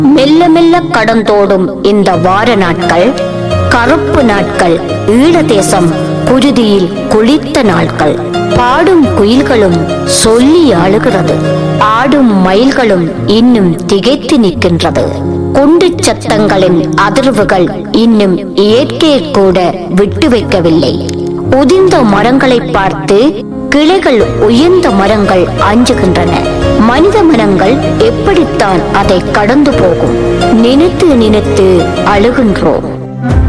மெல்ல மெல்ல கடந்தோடும் இந்த வார நாட்கள் கருப்பு நாட்கள் ஈழ தேசம் குருதியில் குளித்த நாட்கள் பாடும் குயில்களும் சொல்லி அழுகிறது ஆடும் மயில்களும் இன்னும் திகைத்து நிற்கின்றது குண்டு சத்தங்களின் அதிர்வுகள் இன்னும் இயற்கையை கூட விட்டு வைக்கவில்லை உதிர்ந்த மரங்களை பார்த்து கிளைகள் உயர்ந்த மரங்கள் அஞ்சுகின்றன மனித மனங்கள் எப்படித்தான் அதை கடந்து போகும் நினைத்து நினைத்து அழுகின்றோம்